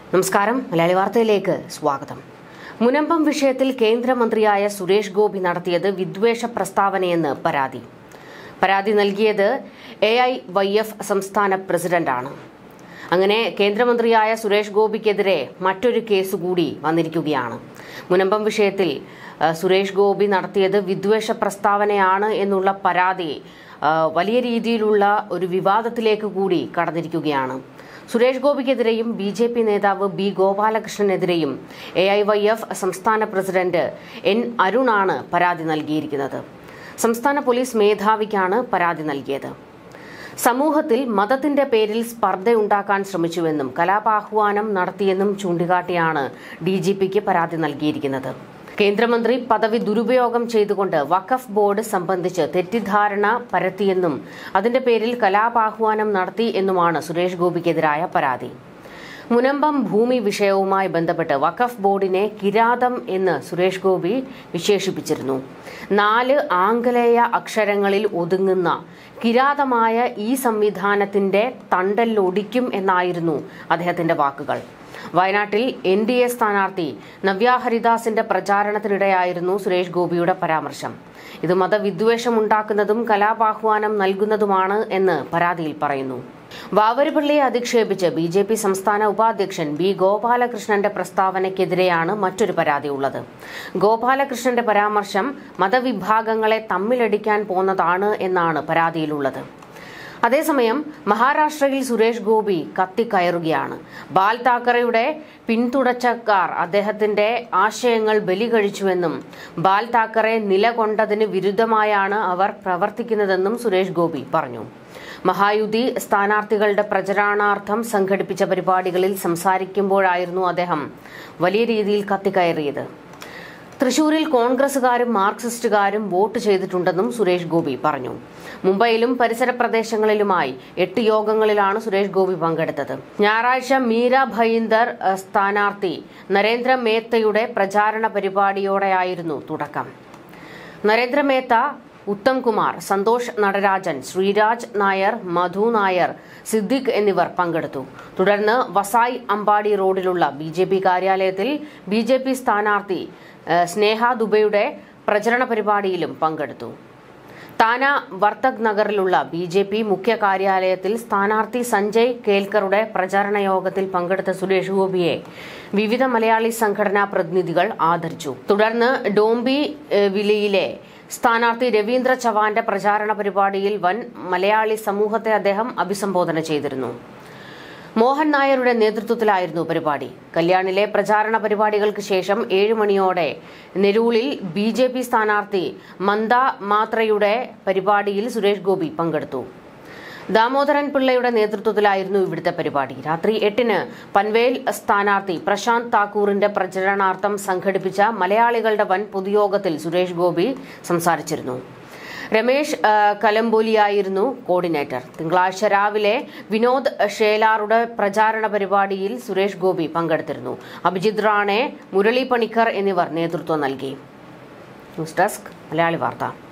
നമസ്കാരം മലയാളി വാർത്തയിലേക്ക് സ്വാഗതം മുനമ്പം വിഷയത്തിൽ കേന്ദ്രമന്ത്രിയായ സുരേഷ് ഗോപി നടത്തിയത് വിദ്വേഷ പ്രസ്താവനയെന്ന് പരാതി പരാതി നൽകിയത് എ ഐ വൈ എഫ് സംസ്ഥാന പ്രസിഡന്റാണ് അങ്ങനെ കേന്ദ്രമന്ത്രിയായ സുരേഷ് ഗോപിക്കെതിരെ മറ്റൊരു കേസ് കൂടി വന്നിരിക്കുകയാണ് മുനമ്പം വിഷയത്തിൽ ആ, സുരേഷ് ഗോപി നടത്തിയത് വിദ്വേഷ പ്രസ്താവനയാണ് എന്നുള്ള പരാതി ആ, വലിയ രീതിയിലുള്ള ഒരു വിവാദത്തിലേക്ക് കൂടി കടന്നിരിക്കുകയാണ് സുരേഷ് ഗോപിക്കെതിരെയും ബി ജെ പി നേതാവ് ബി ഗോപാലകൃഷ്ണനെതിരെയും എ ഐ വൈ എഫ് സംസ്ഥാന പ്രസിഡന്റ് എൻ അരുണാണ് പരാതി നൽകിയിരിക്കുന്നത് സംസ്ഥാന പോലീസ് മേധാവിക്കാണ് പരാതി നൽകിയത് സമൂഹത്തിൽ മതത്തിന്റെ പേരിൽ സ്പർദ്ധയുണ്ടാക്കാൻ ശ്രമിച്ചുവെന്നും കലാപാഹ്വാനം നടത്തിയെന്നും ചൂണ്ടിക്കാട്ടിയാണ് ഡി ജി പിക്ക് പരാതി നൽകിയിരിക്കുന്നത് കേന്ദ്രമന്ത്രി പദവി ദുരുപയോഗം ചെയ്തുകൊണ്ട് വഖഫ് ബോർഡ് സംബന്ധിച്ച് തെറ്റിദ്ധാരണ പരത്തിയെന്നും അതിന്റെ പേരിൽ കലാപാഹ്വാനം നടത്തി എന്നുമാണ് സുരേഷ് ഗോപിക്കെതിരായ പരാതി മുനമ്പം ഭൂമി വിഷയവുമായി ബന്ധപ്പെട്ട് വഖഫ് ബോർഡിനെ കിരാതം എന്ന് സുരേഷ് ഗോപി വിശേഷിപ്പിച്ചിരുന്നു നാല് ആംഗലേയ അക്ഷരങ്ങളിൽ ഒതുങ്ങുന്ന കിരാതമായ ഈ സംവിധാനത്തിന്റെ തണ്ടല്ലൊടിക്കും എന്നായിരുന്നു അദ്ദേഹത്തിന്റെ വാക്കുകൾ വയനാട്ടിൽ എൻ ഡി എ സ്ഥാനാർത്ഥി നവ്യ ഹരിദാസിന്റെ പ്രചാരണത്തിനിടെയായിരുന്നു സുരേഷ് ഗോപിയുടെ പരാമർശം ഇത് മതവിദ്വേഷമുണ്ടാക്കുന്നതും കലാപാഹ്വാനം നൽകുന്നതുമാണ് എന്ന് പരാതിയിൽ പറയുന്നു വാവരുപള്ളിയെ അധിക്ഷേപിച്ച് ബി ജെ പി സംസ്ഥാന ഉപാധ്യക്ഷൻ ബി ഗോപാലകൃഷ്ണന്റെ പ്രസ്താവനയ്ക്കെതിരെയാണ് മറ്റൊരു പരാതി ഉള്ളത് ഗോപാലകൃഷ്ണന്റെ പരാമർശം മതവിഭാഗങ്ങളെ തമ്മിലടിക്കാൻ പോന്നതാണ് എന്നാണ് പരാതിയിലുള്ളത് അതേസമയം മഹാരാഷ്ട്രയിൽ സുരേഷ് ഗോപി കത്തിക്കയറുകയാണ് ബാൽ താക്കറെയുടെ പിന്തുടച്ചക്കാർ അദ്ദേഹത്തിന്റെ ആശയങ്ങൾ ബലികഴിച്ചുവെന്നും ബാൽ താക്കറെ നിലകൊണ്ടതിന് വിരുദ്ധമായാണ് അവർ പ്രവർത്തിക്കുന്നതെന്നും സുരേഷ് ഗോപി പറഞ്ഞു മഹായുതി സ്ഥാനാർത്ഥികളുടെ പ്രചരണാർത്ഥം സംഘടിപ്പിച്ച പരിപാടികളിൽ സംസാരിക്കുമ്പോഴായിരുന്നു അദ്ദേഹം വലിയ രീതിയിൽ കത്തിക്കയറിയത് തൃശൂരിൽ കോൺഗ്രസുകാരും മാർക്സിസ്റ്റുകാരും വോട്ട് ചെയ്തിട്ടുണ്ടെന്നും സുരേഷ് ഗോപി പറഞ്ഞു മുംബൈയിലും പരിസര പ്രദേശങ്ങളിലുമായി എട്ട് യോഗങ്ങളിലാണ് സുരേഷ് ഗോപി പങ്കെടുത്തത് ഞായറാഴ്ച മീര ഭയീന്ദർ ഏഹ്, സ്ഥാനാർത്ഥി നരേന്ദ്ര മേത്തയുടെ പ്രചാരണ പരിപാടിയോടെയായിരുന്നു തുടക്കം നരേന്ദ്ര മേത്ത ഉത്തം കുമാർ സന്തോഷ് നടരാജൻ ശ്രീരാജ് നായർ മധു നായർ സിദ്ദിഖ് എന്നിവർ പങ്കെടുത്തു തുടർന്ന് വസായ് അമ്പാടി റോഡിലുള്ള ബി ജെ പി കാര്യാലയത്തിൽ ബി ജെ പി സ്ഥാനാർത്ഥി ഏഹ്, സ്നേഹ ദുബെയുടെ പ്രചരണ പരിപാടിയിലും പങ്കെടുത്തു താന വർത്തക് നഗറിലുള്ള ബി ജെ പി മുഖ്യ കാര്യാലയത്തിൽ സ്ഥാനാർത്ഥി സഞ്ജയ് കേൽക്കറുടെ പ്രചാരണ യോഗത്തിൽ പങ്കെടുത്ത സുരേഷ് ഗോപിയെ വിവിധ മലയാളി സംഘടനാ പ്രതിനിധികൾ ആദരിച്ചു തുടർന്ന് ഡോംബി ഏഹ്, വിലയിലെ സ്ഥാനാർത്ഥി രവീന്ദ്ര ചവാന്റെ പ്രചാരണ പരിപാടിയിൽ വൻ മലയാളി സമൂഹത്തെ അദ്ദേഹം അഭിസംബോധന ചെയ്തിരുന്നു മോഹൻ നായരുടെ നേതൃത്വത്തിലായിരുന്നു പരിപാടി കല്യാണിലെ പ്രചാരണ പരിപാടികൾക്ക് ശേഷം ഏഴ് മണിയോടെ നെരൂളിൽ ബി ജെ പി സ്ഥാനാർത്ഥി മന്ദ മാത്രയുടെ പരിപാടിയിൽ സുരേഷ് ഗോപി പങ്കെടുത്തു ദാമോദരൻ പിള്ളയുടെ നേതൃത്വത്തിലായിരുന്നു ഇവിടുത്തെ പരിപാടി രാത്രി എട്ടിന് പൻവേൽ സ്ഥാനാർത്ഥി പ്രശാന്ത് താക്കൂറിന്റെ പ്രചരണാർത്ഥം സംഘടിപ്പിച്ച മലയാളികളുടെ വൻ പൊതുയോഗത്തിൽ സുരേഷ് ഗോപി സംസാരിച്ചിരുന്നു രമേശ് ആ, കലംബോലിയായിരുന്നു കോർഡിനേറ്റർ തിങ്കളാഴ്ച രാവിലെ വിനോദ് ഷേലാറുടെ പ്രചാരണ പരിപാടിയിൽ സുരേഷ് ഗോപി പങ്കെടുത്തിരുന്നു അഭിജിത് റാണെ മുരളി പണിക്കർ എന്നിവർ നേതൃത്വം നൽകി ന്യൂസ് ഡെസ്ക് മലയാളി വാർത്ത